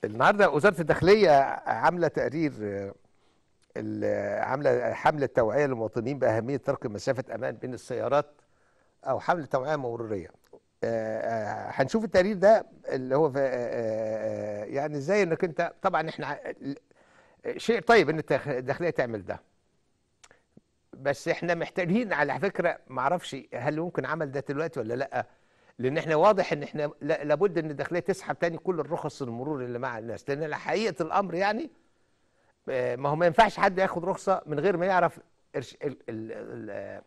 النهارده وزاره الداخليه عامله تقرير آه، ال- عامله حمله توعيه للمواطنين باهميه ترك مسافه امان بين السيارات او حمله توعيه مروريه آه، آه، هنشوف التقرير ده اللي هو في- آه، آه، آه، يعني ازاي انك انت طبعا احنا ع- شيء طيب ان الداخ- الداخليه تعمل ده بس احنا محتاجين على فكره ما اعرفش هل ممكن عمل ده دلوقتي ولا لا لان احنا واضح ان احنا لا- لابد ان الداخليه تسحب تاني كل الرخص المرور اللي مع الناس لان حقيقه الامر يعني آه، ما هو ما ينفعش حد ياخد رخصه من غير ما يعرف إرش- ال- ال- ال- آه،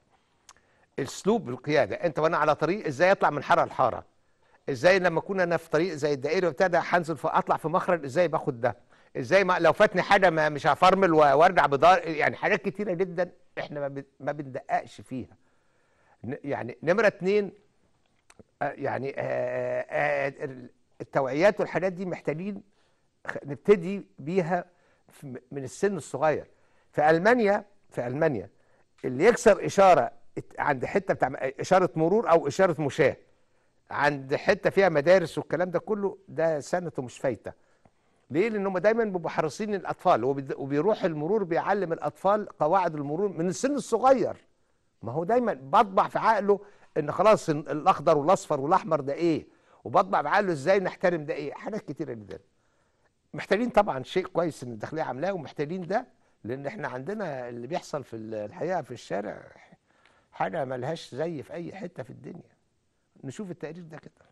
اسلوب القياده انت وانا على طريق ازاي اطلع من حاره لحاره ازاي لما اكون انا في طريق زي الدائري وبتاع ده هنزل ف- اطلع في مخرج ازاي باخد ده ازاي ما لو فاتني حاجه ما مش هفرمل و- وارجع بدار يعني حاجات كتيره جدا احنا ما بن- ما بندققش فيها ن- يعني نمره اتنين آه، يعني آه، آه، ال- التوعيات والحاجات دي محتاجين خ- نبتدي بيها في- من السن الصغير في المانيا في المانيا اللي يكسر اشاره ات- عند حته بتاع م- اشاره مرور او اشاره مشاه عند حته فيها مدارس والكلام ده كله ده سنته مش فايته ليه لان هم دايما بيبقوا حريصين الاطفال وبيد- وبيروح المرور بيعلم الاطفال قواعد المرور من السن الصغير ما هو دايما بطبع في عقله ان خلاص ال- الاخضر والاصفر والاحمر ده ايه وبطبع في عقله ازاي نحترم ده ايه حاجات كتيره جدا محتاجين طبعا شيء كويس ان الداخليه عاملاه ومحتاجين ده لان احنا عندنا اللي بيحصل في ال- الحقيقه في الشارع حاجه ملهاش زي في اي حته في الدنيا نشوف التقرير ده كده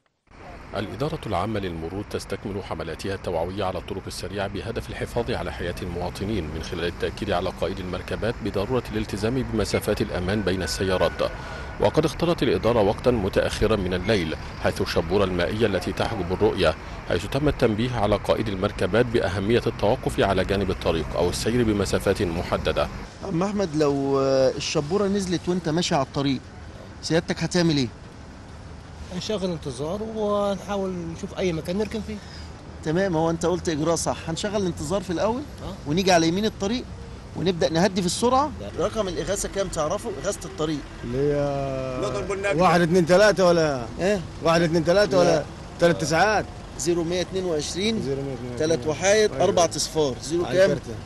الإدارة العامة للمرور تستكمل حملاتها التوعوية على الطرق السريعة بهدف الحفاظ على حياة المواطنين من خلال التأكيد على قائد المركبات بضرورة الالتزام بمسافات الأمان بين السيارات وقد اختارت الإدارة وقتا متأخرا من الليل حيث الشبورة المائية التي تحجب الرؤية حيث تم التنبيه على قائد المركبات بأهمية التوقف على جانب الطريق أو السير بمسافات محددة عم احمد لو آه، الشبوره نزلت وانت ماشي على الطريق سيادتك هتعمل ايه نشغل انتظار ونحاول نشوف اي مكان نركن فيه تمام هو انت قلت اجراء صح هنشغل الانتظار في الاول آه. ونيجي على يمين الطريق ونبدا نهدي في السرعه رقم الاغاثه كام تعرفه اغاثه الطريق اللي هي واحد اتنين تلاتة ولا ايه واحد اتنين تلاتة ولا لا. تلات تسعات 0122 زيرو مية اتنين ثلاث وعشرين. وحايد أيوة. اربع اصفار زيرو على كام الكارتة.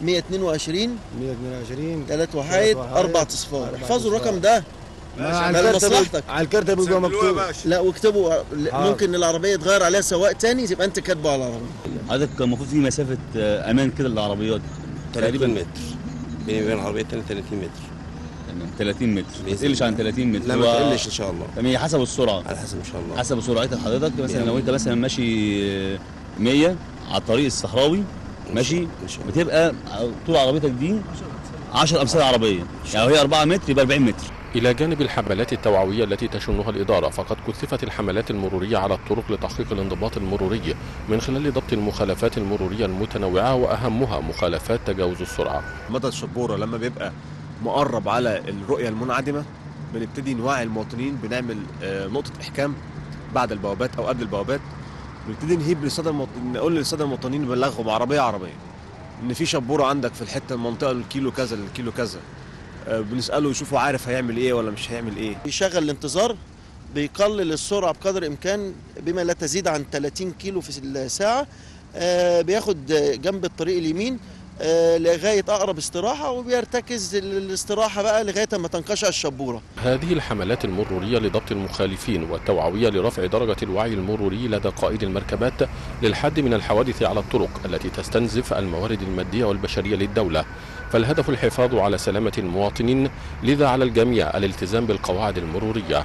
122 مية اتنين وعشرين ثلاث وحايد وحايد، اربع اصفار أربع احفظوا أصفار. الرقم ده ما باشا، على ده الكارتة لمصلحتك. بيبقى- على الكارتة بيبقى مكتوب لا واكتبوا حاضر. ممكن العربيه يتغير عليها سواق تاني يبقى انت كاتبه على العربيه حضرتك المفروض في مسافه آه، امان كده للعربيات 30 متر بيني وبين العربية التانية 30 متر تمام 30 متر ما بإذن تقلش عن الله. 30 متر لا ما هو- تقلش ان شاء الله تمام هي حسب السرعه على حسب ان شاء الله حسب سرعتك حضرتك مثلا بيعمل. لو انت مثلا ماشي آه، 100 على الطريق الصحراوي ماشي إن شاء الله. بتبقى طول عربيتك دي 10 امثال عربيه يعني لو هي 4 متر يبقى 40 متر إلى جانب الحملات التوعوية التي تشنها الإدارة فقد كثفت الحملات المرورية على الطرق لتحقيق الانضباط المروري من خلال ضبط المخالفات المرورية المتنوعة وأهمها مخالفات تجاوز السرعة مدى الشبوره لما بيبقى مقرب على الرؤيه المنعدمه بنبتدي نوعي المواطنين بنعمل آه، نقطه احكام بعد البوابات او قبل البوابات بنبتدي نهيب للساده المواطنين نقول للساده المواطنين نبلغهم عربيه عربيه ان في شبوره عندك في الحته المنطقه الكيلو كذا للكيلو كذا آه، بنساله يشوفوا عارف هيعمل ايه ولا مش هيعمل ايه بيشغل الانتظار بيقلل السرعه بقدر الامكان بما لا تزيد عن 30 كيلو في الساعه آه، بياخد جنب الطريق اليمين آه، لغايه اقرب استراحه وبيرتكز الاستراحه بقى لغايه ما تنقشع الشبوره هذه الحملات المرورية لضبط المخالفين والتوعوية لرفع درجة الوعي المروري لدى قائد المركبات للحد من الحوادث على الطرق التي تستنزف الموارد المادية والبشرية للدولة فالهدف الحفاظ على سلامة المواطنين لذا على الجميع الالتزام بالقواعد المرورية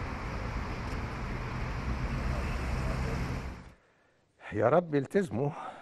يا رب يلتزموا